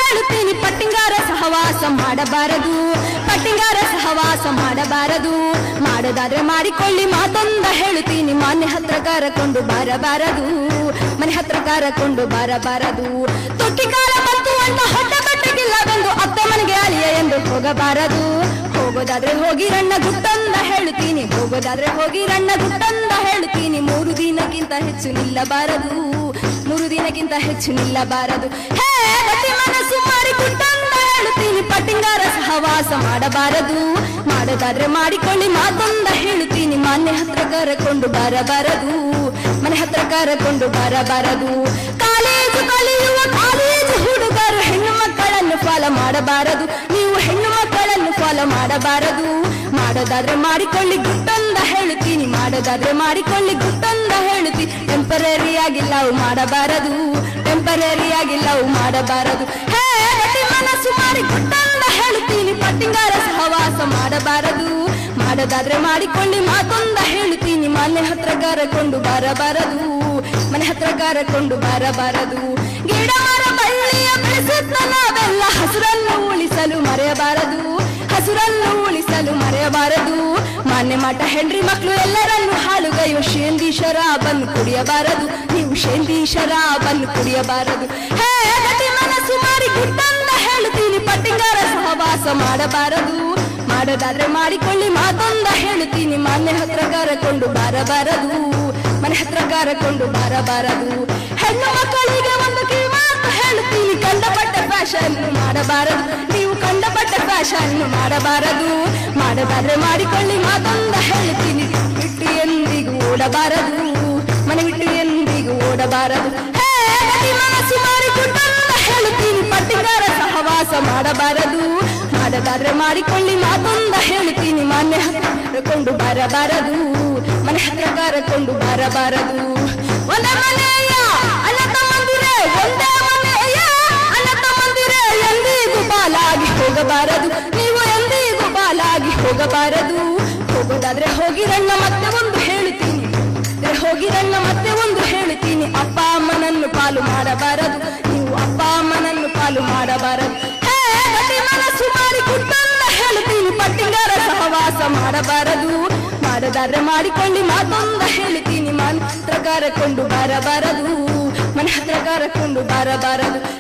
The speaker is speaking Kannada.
ಹೇಳುತ್ತೀನಿ ಪಟ್ಟಿಂಗಾರ ಸಹವಾಸ ಮಾಡಬಾರದು ಪಟ್ಟಿಂಗಾರ ಸಹವಾಸ ಮಾಡಬಾರದು ಮಾಡೋದಾದ್ರೆ ಮಾಡಿಕೊಳ್ಳಿ ಮಾತೊಂದ ಹೇಳುತ್ತೀನಿ ಮಾನ್ಯ ಹತ್ರ ಕರಕೊಂಡು ಬರಬಾರದು ಮನೆ ಹತ್ರ ಕರಕೊಂಡು ಬರಬಾರದು ತೊಟ್ಟಿಕಾರ ಮತ್ತು ಅಣ್ಣ ಹೊಟ್ಟ ಬಟ್ಟೆಗಿಲ್ಲವೆಂದು ಅತ್ತ ಮನೆಗೆ ಅಳಿಯ ಎಂದು ಹೋಗಬಾರದು ಹೋಗೋದಾದ್ರೆ ಹೋಗಿ ರಣ್ಣ ಗುಟ್ಟಂದ ಹೇಳುತ್ತೀನಿ ಹೋಗೋದಾದ್ರೆ ಹೋಗಿ ರಣ್ಣ ಗುಟ್ಟಂದ ಹೇಳುತ್ತೀನಿ ಮೂರು ದಿನಕ್ಕಿಂತ ಹೆಚ್ಚು ನಿಲ್ಲಬಾರದು ಮೂರು ದಿನಕ್ಕಿಂತ ಹೆಚ್ಚು ನಿಲ್ಲಬಾರದು ಹೇ ಗಟ್ಟಿ ಮನಸ್ಸು ಮಾರಿ ಗುಟ್ಟಂದ ಹೇಳುತ್ತೀನಿ ಪಟ್ಟಿಂಗಾರ ಸಹವಾಸ ಮಾಡಬಾರದು ಮಾಡೋದಾದ್ರೆ ಮಾಡಿಕೊಳ್ಳಿ ಮಾತೊಂದ ಹೇಳುತ್ತೀನಿ ಮಾನ್ಯ ಹತ್ರ ಕರಕೊಂಡು ಬರಬಾರದು ಮನೆ ಹತ್ರ ಕರಕೊಂಡು ಬರಬಾರದು ಕಾಲೇಜು ಕಲಿಯುವ ಕಾಲೇಜು ಹುಡುಗರು ಹೆಣ್ಣು ಮಕ್ಕಳನ್ನು ಫಾಲೋ ಮಾಡಬಾರದು ನೀವು ಹೆಣ್ಣು ಮಕ್ಕಳನ್ನು ಫಾಲೋ ಮಾಡಬಾರದು ಮಾಡೋದಾದ್ರೆ ಮಾಡಿಕೊಳ್ಳಿ ಗುಟ್ಟಂದ ಹೇಳುತ್ತೀನಿ ಮಾಡೋದಾದ್ರೆ ಮಾಡಿಕೊಳ್ಳಿ ಗುಟ್ಟಂದ ಹೇಳುತ್ತೀನಿ ಟೆಂಪರರಿ ಆಗಿ ಲವ್ ಮಾಡಬಾರದು ಟೆಂಪರರಿ ಆಗಿ ಲವ್ ಮಾಡಬಾರದು ಹೇ ಗಟ್ಟಿ ಮನಸ್ಸು ಮಾಡಿ ಗುಟ್ಟಂದ ಹೇಳುತ್ತೀನಿ ಪಟ್ಟಿಂಗಾರ ಸಹವಾಸ ಮಾಡಬಾರದು ಮಾಡೋದಾದ್ರೆ ಮಾಡಿಕೊಳ್ಳಿ ಮಾತೊಂದ ಹೇಳುತ್ತೀನಿ ಮನೆ ಹತ್ರ ಕರಕೊಂಡು ಬರಬಾರದು ಮನೆ ಹತ್ರ ಕರಕೊಂಡು ಬರಬಾರದು ಗಿಡ ಮರ ಬಳ್ಳಿಯ ಬೆಳೆಸುತ್ತ ನಾವೆಲ್ಲ ಹಸುರನ್ನು ಉಳಿಸಲು ಮರೆಯಬಾರದು ಹಸುರನ್ನು ಉಳಿಸಲು ಮರೆಯಬಾರದು ಮಾನ್ಯ ಮಠ ಹೆಂಡ್ರಿ ಮಕ್ಕಳು ಎಲ್ಲರನ್ನು ಹಾಳುಗೈಯುವ ಶೇಂದಿ ಶರಾಬನ್ನು ಕುಡಿಯಬಾರದು ನೀವು ಶೇಂದಿ ಶರಾಬನ್ನು ಕುಡಿಯಬಾರದು ಹೇ ಗಟ್ಟಿ ಮನಸ್ಸು ಮಾರಿ ಗುಟ್ಟಂದ ಹೇಳುತ್ತೀನಿ ಪಟ್ಟಿಂಗಾರ ಸಹವಾಸ ಮಾಡಬಾರದು ಮಾಡೋದಾದ್ರೆ ಮಾಡಿಕೊಳ್ಳಿ ಮಾತೊಂದ ಹೇಳುತ್ತೀನಿ ಮನೆ ಹತ್ರ ಕರಕೊಂಡು ಬರಬಾರದು ಮನೆ ಹತ್ರ ಕರಕೊಂಡು ಬರಬಾರದು ಹೆಣ್ಣು ಮಕ್ಕಳಿಗೆ ಒಂದು ಕಿವಿಮಾತು ಹೇಳುತ್ತೀನಿ ಕಂಡಪಟ್ಟ ಫ್ಯಾಷನ್ ಮಾಡಬಾರದು ನೀವು ಕಂಡಪಟ್ಟ ಫ್ಯಾಷನ್ ಮಾಡಬಾರದು ಮಾಡಬಾದ್ರೆ ಮಾಡಿಕೊಳ್ಳಿ ಮಾತೊಂದ ಹೇಳ್ತೀನಿ ಬಿಟ್ಟು ಎಂದಿಗೂ ಓಡಬಾರದು ಮನೆ ಬಿಟ್ಟು ಎಂದಿಗೂ ಓಡಬಾರದು ಹೇ ಗಟ್ಟಿ ಮನಸ್ಸು ಮಾಡಿ ಗುಟ್ಟಂದ ಹೇಳುತ್ತೀನಿ ಪಟ್ಟಿಗಾರ ಸಹವಾಸ ಮಾಡಬಾರದು ಮಾಡದಾದ್ರೆ ಮಾಡಿಕೊಳ್ಳಿ ಮಾತೊಂದ ಹೇಳ್ತೀನಿ ಮನೆ ಹತ್ರ ಕರಕೊಂಡು ಬರಬಾರದು ಮನೆ ಹತ್ರ ಕರಕೊಂಡು ಬರಬಾರದು ಒಂದೇ ಮನೆಯ ಅಣ್ಣ ತಮ್ಮಂದಿರೇ ಒಂದೇ ಮನೆಯ ಅಣ್ಣ ತಮ್ಮಂದಿರೇ ಎಂದಿಗೂ ಬಾಲಾಗಿ ಹೋಗಬಾರದು ನೀವು ಎಂದಿಗೂ ಬಾಲಾಗಿ ಹೋಗಬಾರದು ಹೋಗೋದಾದ್ರೆ ಹೋಗಿರಣ್ಣ ಮತ್ತೆ ಒಂದು ಹೇಳ್ತೀನಿ ಆದ್ರೆ ಹೋಗಿರಣ್ಣ ಮತ್ತೆ ಒಂದು ಹೇಳ್ತೀನಿ ಅಪ್ಪ ಅಮ್ಮನನ್ನು ಪಾಲು ಮಾಡಬಾರದು ನೀವು ಅಪ್ಪ ಅಮ್ಮನನ್ನು ಪಾಲು ಮಾಡಬಾರದು ಹೇ ಗಟ್ಟಿ ಮನಸ್ಸು ಮಾಡಿ ಕುಟ್ಟಂದ ಹೇಳ್ತೀನಿ ಪಟ್ಟಿಂಗಾರ ಸಹವಾಸ ಮಾಡಬಾರದು ಮಾಡದಾದ್ರೆ ಮಾಡಿಕೊಳ್ಳಿ ಮಾತೊಂದ ಹೇಳ್ತೀನಿ ಮಂತ್ರ ಕರಕೊಂಡು ಬರಬಾರದು ಮನೆ ಹತ್ರ ಕರಕೊಂಡು ಬರಬಾರದು